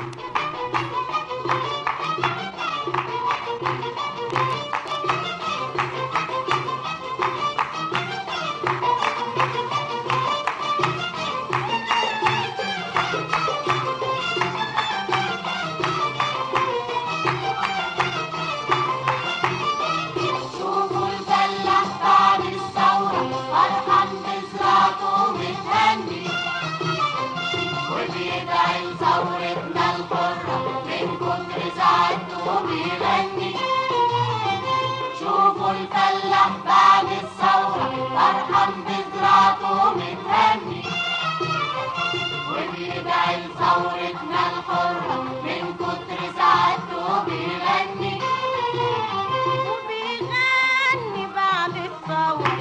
شوفوا الفلاح بعد الثورة فرحان بزراعته متهني وبيدعي لثورتنا الحرة من كتر سعادته بيغني شوفوا الفلاح بعد الثورة فرحان بزراعته متهني وبيدعي لثورتنا الحرة من كتر سعادته بيغني وبيغني بعد الثورة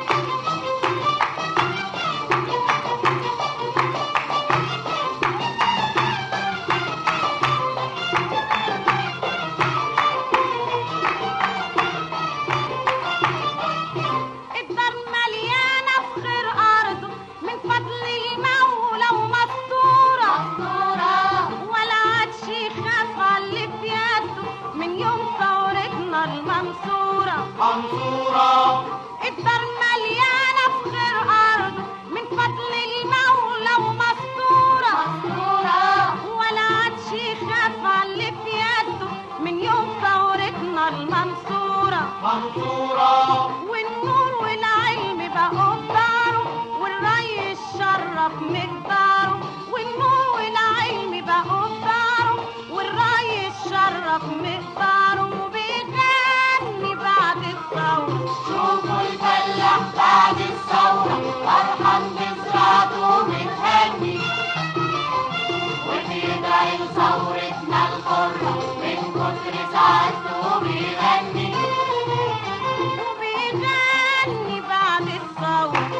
الدار مليانة بخير أرضه من فضل المولى ومستورة ولا عادش يخاف على اللي في يده من يوم ثورتنا المنصورة منصورة الدار مليانة بخير أرضه من فضل المولى ومستورة ولا عادش يخاف على اللي في يده من يوم ثورتنا المنصورة منصورة والنور والعلم بقوا في داره والري الشرف مقداره والنور والعلم بقوا في داره والري الشرف مقداره وبيغني بعد الثورة شوفوا الفلاح بعد الثورة فرحان بزراعته متهني وبيدعي لثورتنا الحرة من كتر سعادته بيغني وبيغني بعد الثورة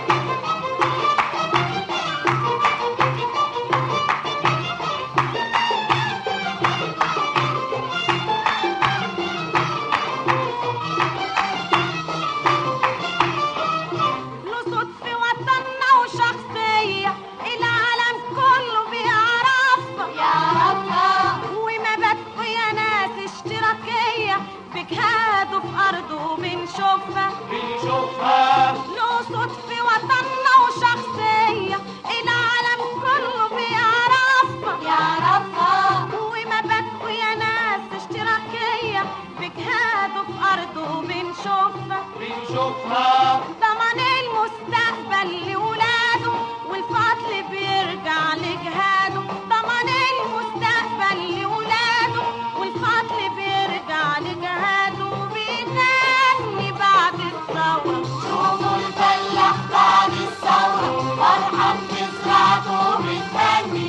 له صوت في وطننا وشخصية العالم كله بيعرفها يعرفها ومبادئه يا ناس اشتراكية بجهاده في أرضه بنشوفها بنشوفها له صوت في وطننا وشخصية العالم كله بيعرفها يعرفها ومبادئه يا ناس اشتراكية بجهاده في أرضه بنشوفها بنشوفها ضمن المستقبل لولاده والفضل بيرجع لجهاده ضمن المستقبل لولاده والفضل بيرجع لجهاده وبيغني بعد الثورة شوفوا الفلاح بعد الثورة فرحان بزراعته متهني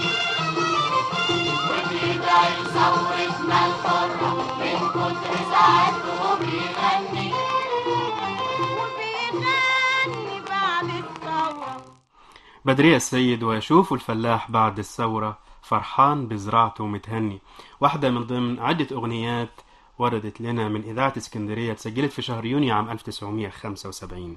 وبيدعي ثورتنا الحرة من كتر سعادته بيغني وبيغني بعد الثورة بدرية السيد ويشوف الفلاح بعد الثورة فرحان بزراعته متهني واحدة من ضمن عدة أغنيات وردت لنا من إذاعة اسكندرية تسجلت في شهر يونيو عام 1975